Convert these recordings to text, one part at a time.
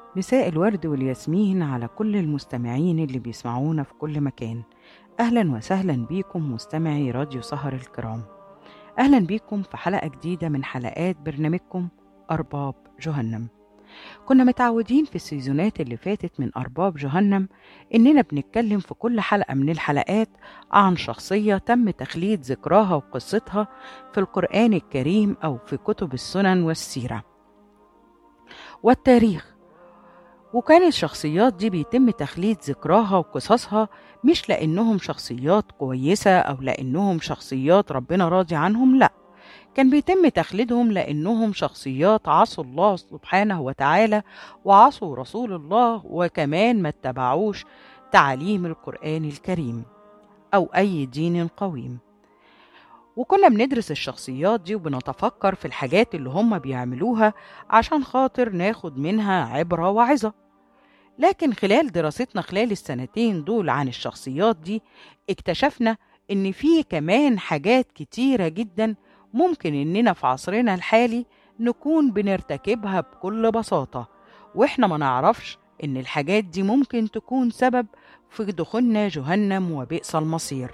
مساء الورد والياسمين على كل المستمعين اللي بيسمعونا في كل مكان أهلا وسهلا بيكم مستمعي راديو سهر الكرام أهلا بيكم في حلقة جديدة من حلقات برنامجكم أرباب جهنم كنا متعودين في السيزونات اللي فاتت من أرباب جهنم إننا بنتكلم في كل حلقة من الحلقات عن شخصية تم تخليد ذكراها وقصتها في القرآن الكريم أو في كتب السنن والسيرة والتاريخ وكان الشخصيات دي بيتم تخليد ذكراها وقصصها مش لأنهم شخصيات كويسة أو لأنهم شخصيات ربنا راضي عنهم لأ كان بيتم تخليدهم لأنهم شخصيات عصوا الله سبحانه وتعالى وعصوا رسول الله وكمان ما اتبعوش تعاليم القرآن الكريم أو أي دين قويم وكنا بندرس الشخصيات دي وبنتفكر في الحاجات اللي هم بيعملوها عشان خاطر ناخد منها عبرة وعظة لكن خلال دراستنا خلال السنتين دول عن الشخصيات دي اكتشفنا ان في كمان حاجات كتيرة جدا ممكن اننا في عصرنا الحالي نكون بنرتكبها بكل بساطة واحنا ما نعرفش ان الحاجات دي ممكن تكون سبب في دخولنا جهنم وبئس المصير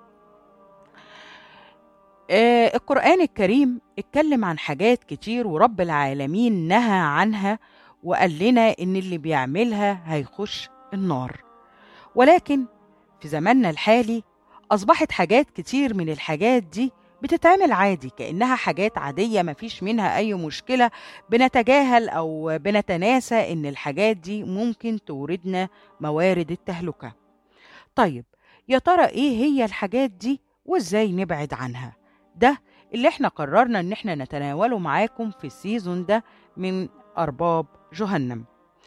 آه القرآن الكريم اتكلم عن حاجات كتير ورب العالمين نهى عنها وقال لنا إن اللي بيعملها هيخش النار ولكن في زماننا الحالي أصبحت حاجات كتير من الحاجات دي بتتعمل عادي كأنها حاجات عادية مفيش منها أي مشكلة بنتجاهل أو بنتناسى إن الحاجات دي ممكن توردنا موارد التهلكة طيب يا ترى إيه هي الحاجات دي وإزاي نبعد عنها ده اللي احنا قررنا ان احنا نتناوله معاكم في السيزون ده من ارباب جهنم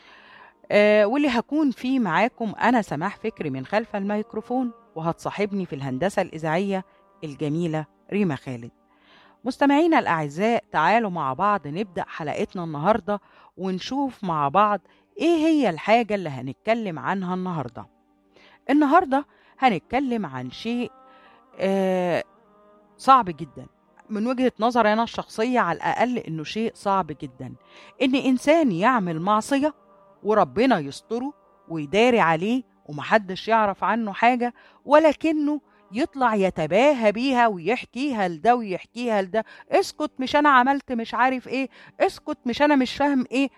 آه واللي هكون فيه معاكم انا سماح فكري من خلف الميكروفون وهتصاحبني في الهندسه الاذاعيه الجميله ريما خالد مستمعينا الاعزاء تعالوا مع بعض نبدا حلقتنا النهارده ونشوف مع بعض ايه هي الحاجه اللي هنتكلم عنها النهارده النهارده هنتكلم عن شيء آه صعب جدا من وجهة نظري أنا الشخصية على الأقل إنه شيء صعب جدا إن إنسان يعمل معصية وربنا يستره ويداري عليه ومحدش يعرف عنه حاجة ولكنه يطلع يتباهى بيها ويحكيها لده ويحكيها لده اسكت مش أنا عملت مش عارف إيه اسكت مش أنا مش فاهم إيه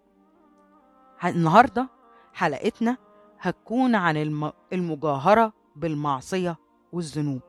النهاردة حلقتنا هتكون عن المجاهرة بالمعصية والذنوب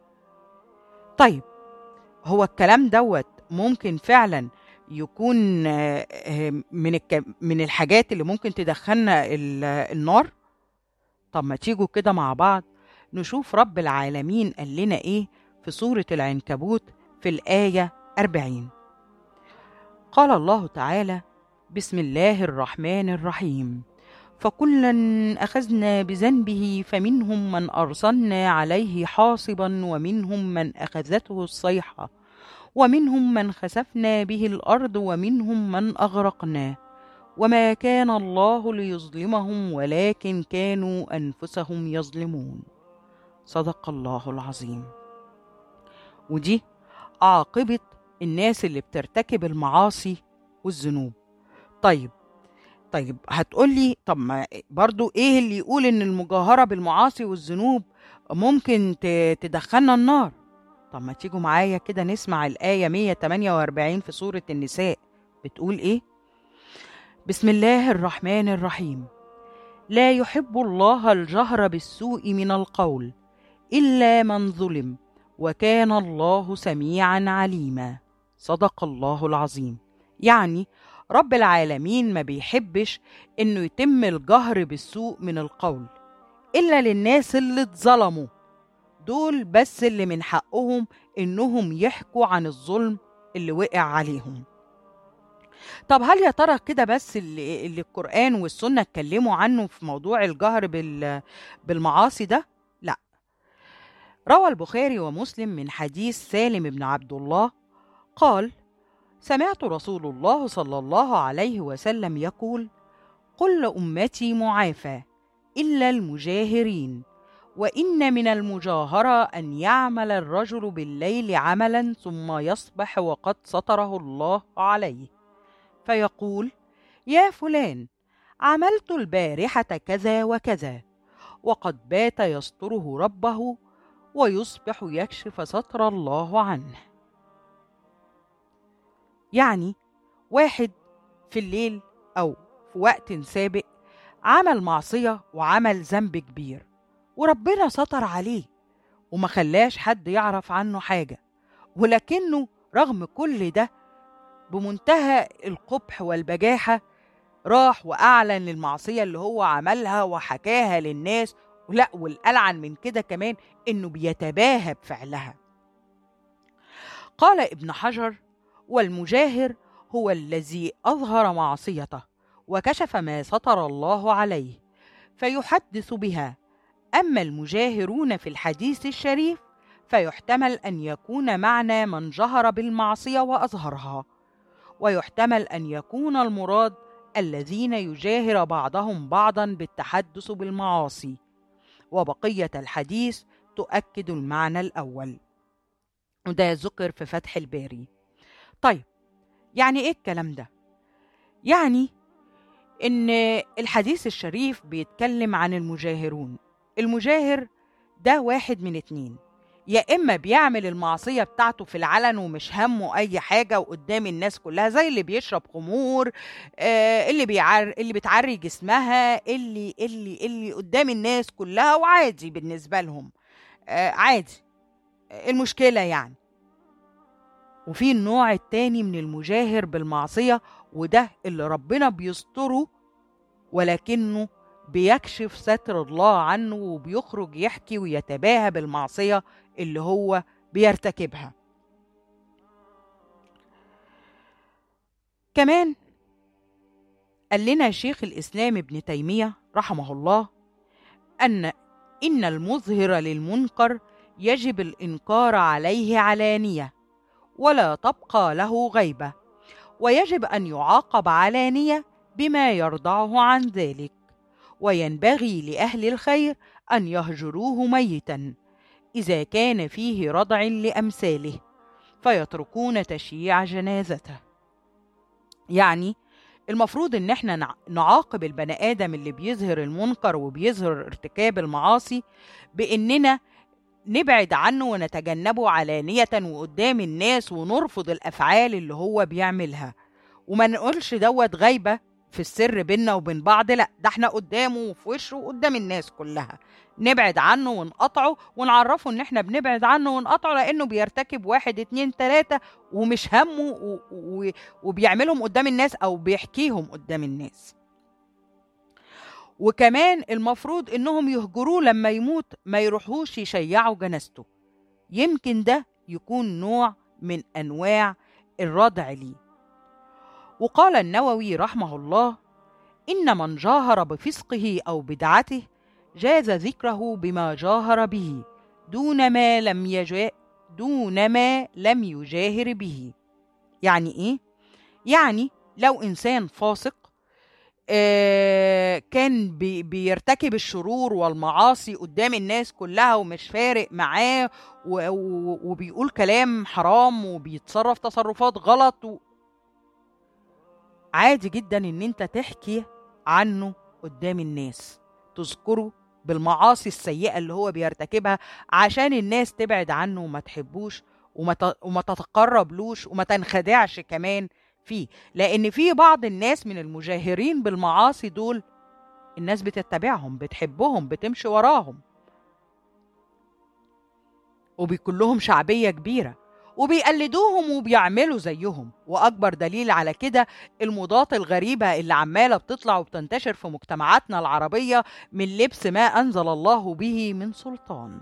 طيب هو الكلام دوت ممكن فعلا يكون من الك... من الحاجات اللي ممكن تدخلنا النار طب ما تيجوا كده مع بعض نشوف رب العالمين قال لنا ايه في سورة العنكبوت في الآية 40 قال الله تعالى بسم الله الرحمن الرحيم فكلا اخذنا بذنبه فمنهم من ارسلنا عليه حاصبا ومنهم من اخذته الصيحه ومنهم من خسفنا به الارض ومنهم من اغرقنا وما كان الله ليظلمهم ولكن كانوا انفسهم يظلمون صدق الله العظيم ودي عاقبه الناس اللي بترتكب المعاصي والذنوب طيب طيب هتقولي طب ما برضو ايه اللي يقول ان المجاهرة بالمعاصي والذنوب ممكن تدخلنا النار طب ما تيجوا معايا كده نسمع الآية 148 في سورة النساء بتقول ايه بسم الله الرحمن الرحيم لا يحب الله الجهر بالسوء من القول إلا من ظلم وكان الله سميعا عليما صدق الله العظيم يعني رب العالمين ما بيحبش انه يتم الجهر بالسوء من القول الا للناس اللي اتظلموا دول بس اللي من حقهم انهم يحكوا عن الظلم اللي وقع عليهم طب هل يا ترى كده بس اللي, اللي القرآن والسنة اتكلموا عنه في موضوع الجهر بال بالمعاصي ده؟ لا روى البخاري ومسلم من حديث سالم بن عبد الله قال سمعت رسول الله صلى الله عليه وسلم يقول كل امتي معافى الا المجاهرين وان من المجاهره ان يعمل الرجل بالليل عملا ثم يصبح وقد ستره الله عليه فيقول يا فلان عملت البارحة كذا وكذا وقد بات يستره ربه ويصبح يكشف ستر الله عنه يعني واحد في الليل أو في وقت سابق عمل معصية وعمل ذنب كبير وربنا ستر عليه وما خلاش حد يعرف عنه حاجة ولكنه رغم كل ده بمنتهى القبح والبجاحة راح وأعلن المعصية اللي هو عملها وحكاها للناس ولا والألعن من كده كمان إنه بيتباهى بفعلها قال ابن حجر والمجاهر هو الذي أظهر معصيته وكشف ما سطر الله عليه فيحدث بها أما المجاهرون في الحديث الشريف فيحتمل أن يكون معنى من جهر بالمعصية وأظهرها ويحتمل أن يكون المراد الذين يجاهر بعضهم بعضا بالتحدث بالمعاصي وبقية الحديث تؤكد المعنى الأول وده ذكر في فتح الباري طيب يعني إيه الكلام ده؟ يعني إن الحديث الشريف بيتكلم عن المجاهرون المجاهر ده واحد من اتنين يا إما بيعمل المعصية بتاعته في العلن ومش همه أي حاجة وقدام الناس كلها زي اللي بيشرب خمور آه اللي بيعر اللي بتعري جسمها اللي اللي اللي قدام الناس كلها وعادي بالنسبة لهم آه عادي المشكلة يعني وفي النوع التاني من المجاهر بالمعصية وده اللي ربنا بيستره ولكنه بيكشف ستر الله عنه وبيخرج يحكي ويتباهى بالمعصية اللي هو بيرتكبها كمان قال لنا شيخ الإسلام ابن تيمية رحمه الله أن إن المظهر للمنكر يجب الإنكار عليه علانية ولا تبقى له غيبة ويجب أن يعاقب علانية بما يرضعه عن ذلك وينبغي لأهل الخير أن يهجروه ميتا إذا كان فيه رضع لأمثاله فيتركون تشييع جنازته يعني المفروض ان احنا نعاقب البني ادم اللي بيظهر المنكر وبيظهر ارتكاب المعاصي باننا نبعد عنه ونتجنبه علانية وقدام الناس ونرفض الافعال اللي هو بيعملها وما نقولش دوت غيبة في السر بينا وبين بعض لا ده احنا قدامه وفي وشه وقدام الناس كلها نبعد عنه ونقطعه ونعرفه ان احنا بنبعد عنه ونقطعه لانه بيرتكب واحد اتنين تلاتة ومش همه و... و... وبيعملهم قدام الناس او بيحكيهم قدام الناس وكمان المفروض انهم يهجروه لما يموت ما يروحوش يشيعوا جنازته يمكن ده يكون نوع من انواع الردع ليه وقال النووي رحمه الله ان من جاهر بفسقه او بدعته جاز ذكره بما جاهر به دون ما لم يجا دون ما لم يجاهر به يعني ايه يعني لو انسان فاسق آه كان بي بيرتكب الشرور والمعاصي قدام الناس كلها ومش فارق معاه وبيقول كلام حرام وبيتصرف تصرفات غلط و... عادي جدا ان انت تحكي عنه قدام الناس تذكره بالمعاصي السيئة اللي هو بيرتكبها عشان الناس تبعد عنه وما تحبوش وما وما تتقربلوش وما تنخدعش كمان فيه لأن في بعض الناس من المجاهرين بالمعاصي دول الناس بتتبعهم بتحبهم بتمشي وراهم وبيكون لهم شعبية كبيرة وبيقلدوهم وبيعملوا زيهم واكبر دليل على كده الموضات الغريبه اللي عماله بتطلع وبتنتشر في مجتمعاتنا العربيه من لبس ما انزل الله به من سلطان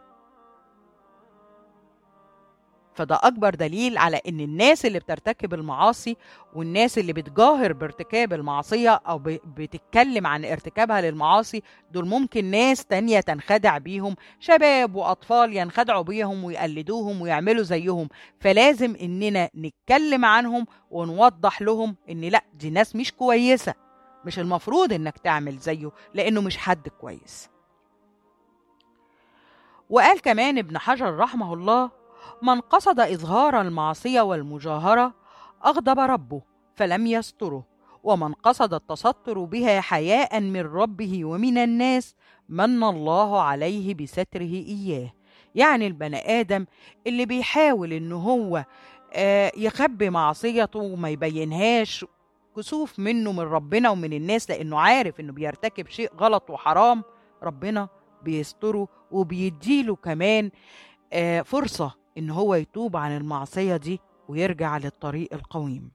فده أكبر دليل على إن الناس اللي بترتكب المعاصي والناس اللي بتجاهر بارتكاب المعصية أو بتتكلم عن ارتكابها للمعاصي دول ممكن ناس تانية تنخدع بيهم شباب وأطفال ينخدعوا بيهم ويقلدوهم ويعملوا زيهم فلازم إننا نتكلم عنهم ونوضح لهم إن لأ دي ناس مش كويسة مش المفروض إنك تعمل زيه لأنه مش حد كويس وقال كمان ابن حجر رحمه الله من قصد إظهار المعصية والمجاهرة أغضب ربه فلم يستره ومن قصد التستر بها حياء من ربه ومن الناس من الله عليه بستره إياه يعني البني آدم اللي بيحاول إن هو آه، يخبي معصيته وما يبينهاش كسوف منه من ربنا ومن الناس لأنه عارف إنه بيرتكب شيء غلط وحرام ربنا بيستره وبيديله كمان آه، فرصة إن هو يتوب عن المعصية دي ويرجع للطريق القويم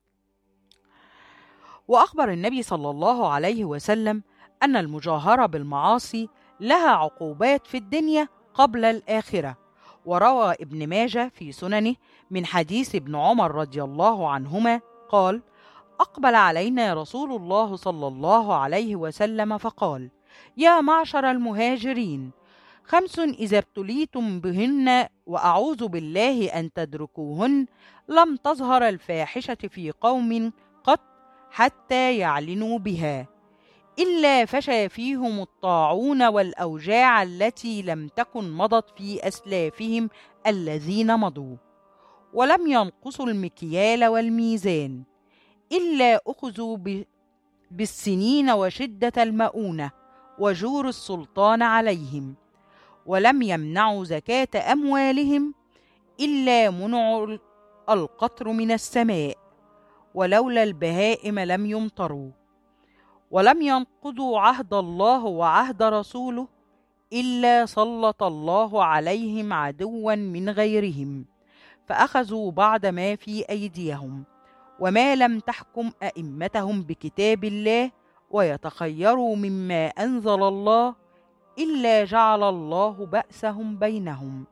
وأخبر النبي صلى الله عليه وسلم أن المجاهرة بالمعاصي لها عقوبات في الدنيا قبل الآخرة وروى ابن ماجه في سننه من حديث ابن عمر رضي الله عنهما قال أقبل علينا رسول الله صلى الله عليه وسلم فقال يا معشر المهاجرين خمس إذا ابتليتم بهن وأعوذ بالله أن تدركوهن لم تظهر الفاحشة في قوم قط حتى يعلنوا بها إلا فشى فيهم الطاعون والأوجاع التي لم تكن مضت في أسلافهم الذين مضوا ولم ينقصوا المكيال والميزان إلا أخذوا بالسنين وشدة المؤونة وجور السلطان عليهم ولم يمنعوا زكاة أموالهم إلا منعوا القطر من السماء ولولا البهائم لم يمطروا ولم ينقضوا عهد الله وعهد رسوله إلا سلط الله عليهم عدوا من غيرهم فأخذوا بعض ما في أيديهم وما لم تحكم أئمتهم بكتاب الله ويتخيروا مما أنزل الله إلا جعل الله بأسهم بينهم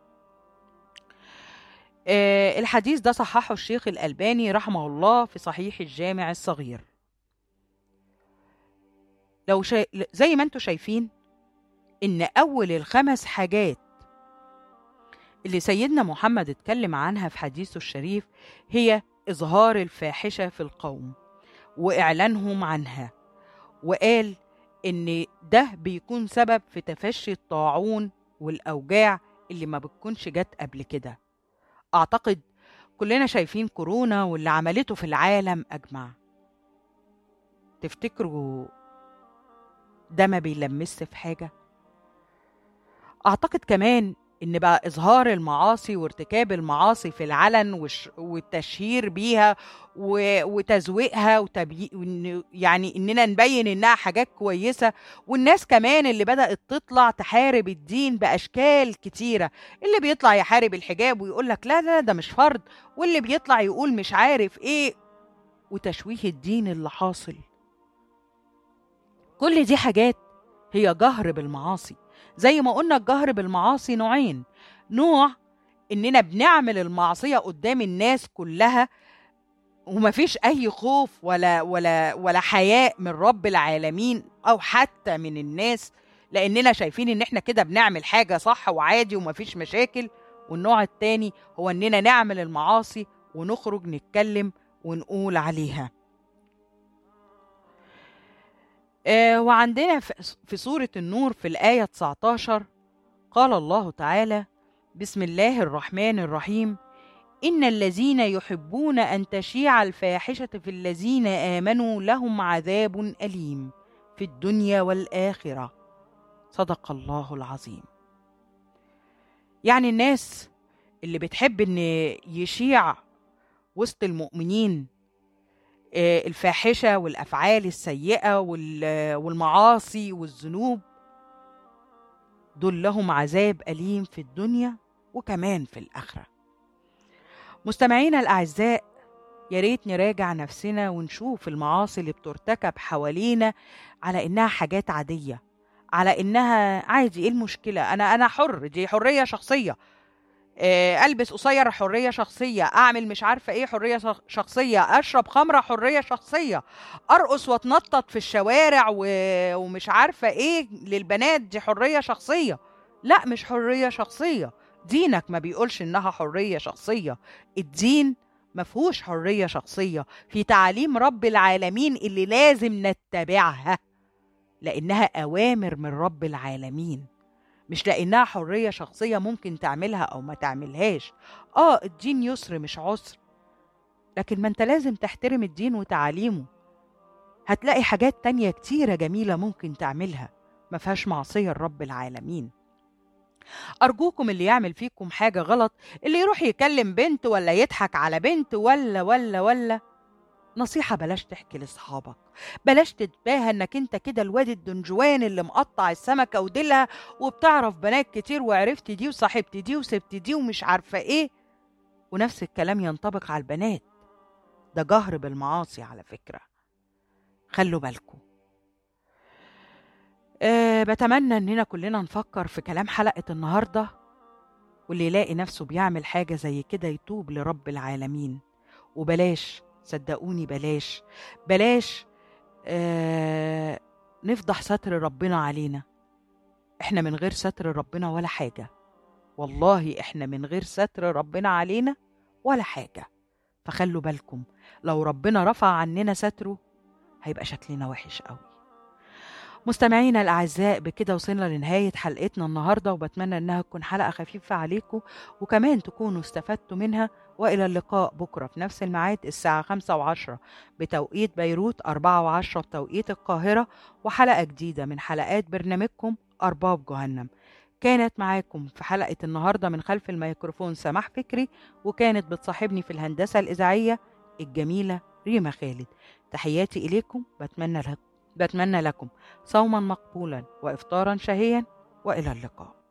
آه الحديث ده صححه الشيخ الألباني رحمه الله في صحيح الجامع الصغير لو شا... زي ما انتم شايفين ان اول الخمس حاجات اللي سيدنا محمد اتكلم عنها في حديثه الشريف هي اظهار الفاحشه في القوم واعلانهم عنها وقال ان ده بيكون سبب في تفشي الطاعون والاوجاع اللي ما بتكونش جت قبل كده اعتقد كلنا شايفين كورونا واللي عملته في العالم اجمع تفتكروا ده ما بيلمس في حاجة أعتقد كمان إن بقى إظهار المعاصي وارتكاب المعاصي في العلن وش والتشهير بيها وتزويقها وتبي... يعني إننا نبين إنها حاجات كويسة والناس كمان اللي بدأت تطلع تحارب الدين بأشكال كتيرة اللي بيطلع يحارب الحجاب ويقول لك لا لا ده مش فرض واللي بيطلع يقول مش عارف إيه وتشويه الدين اللي حاصل كل دي حاجات هي جهر بالمعاصي زي ما قلنا الجهر بالمعاصي نوعين نوع اننا بنعمل المعصيه قدام الناس كلها ومفيش اي خوف ولا ولا ولا حياء من رب العالمين او حتى من الناس لاننا شايفين ان احنا كده بنعمل حاجه صح وعادي ومفيش مشاكل والنوع التاني هو اننا نعمل المعاصي ونخرج نتكلم ونقول عليها آه وعندنا في سورة النور في الآية 19 قال الله تعالى بسم الله الرحمن الرحيم إن الذين يحبون أن تشيع الفاحشة في الذين آمنوا لهم عذاب أليم في الدنيا والآخرة صدق الله العظيم يعني الناس اللي بتحب ان يشيع وسط المؤمنين آه، الفاحشه والافعال السيئه والمعاصي والذنوب دول لهم عذاب اليم في الدنيا وكمان في الاخره مستمعينا الاعزاء يا ريت نراجع نفسنا ونشوف المعاصي اللي بترتكب حوالينا على انها حاجات عاديه على انها عادي ايه المشكله انا انا حر دي حريه شخصيه آه، البس قصير حريه شخصيه اعمل مش عارفه ايه حريه شخصيه اشرب خمره حريه شخصيه ارقص واتنطط في الشوارع و... ومش عارفه ايه للبنات دي حريه شخصيه لا مش حريه شخصيه دينك ما بيقولش انها حريه شخصيه الدين ما فيهوش حريه شخصيه في تعاليم رب العالمين اللي لازم نتبعها لانها اوامر من رب العالمين مش لانها حريه شخصيه ممكن تعملها او ما تعملهاش اه الدين يسر مش عسر لكن ما انت لازم تحترم الدين وتعاليمه هتلاقي حاجات تانية كتيرة جميلة ممكن تعملها ما فيهاش معصية لرب العالمين أرجوكم اللي يعمل فيكم حاجة غلط اللي يروح يكلم بنت ولا يضحك على بنت ولا ولا ولا نصيحة بلاش تحكي لأصحابك بلاش تتباهى انك انت كده الواد الدنجوان اللي مقطع السمكة وديلها وبتعرف بنات كتير وعرفت دي وصاحبت دي وسبت دي ومش عارفة ايه ونفس الكلام ينطبق على البنات ده جهر بالمعاصي على فكرة خلوا بالكم أه بتمنى اننا كلنا نفكر في كلام حلقة النهاردة واللي يلاقي نفسه بيعمل حاجة زي كده يتوب لرب العالمين وبلاش صدقوني بلاش بلاش آه نفضح ستر ربنا علينا احنا من غير ستر ربنا ولا حاجة والله احنا من غير ستر ربنا علينا ولا حاجة فخلوا بالكم لو ربنا رفع عننا ستره هيبقى شكلنا وحش قوي مستمعينا الأعزاء بكده وصلنا لنهاية حلقتنا النهاردة وبتمنى إنها تكون حلقة خفيفة عليكم وكمان تكونوا استفدتوا منها وإلى اللقاء بكرة في نفس الميعاد الساعة خمسة وعشرة بتوقيت بيروت أربعة وعشرة بتوقيت القاهرة وحلقة جديدة من حلقات برنامجكم أرباب جهنم كانت معاكم في حلقة النهاردة من خلف الميكروفون سماح فكري وكانت بتصاحبني في الهندسة الإذاعية الجميلة ريما خالد تحياتي إليكم بتمنى لكم بتمنى لكم صوما مقبولا وإفطارا شهيا وإلى اللقاء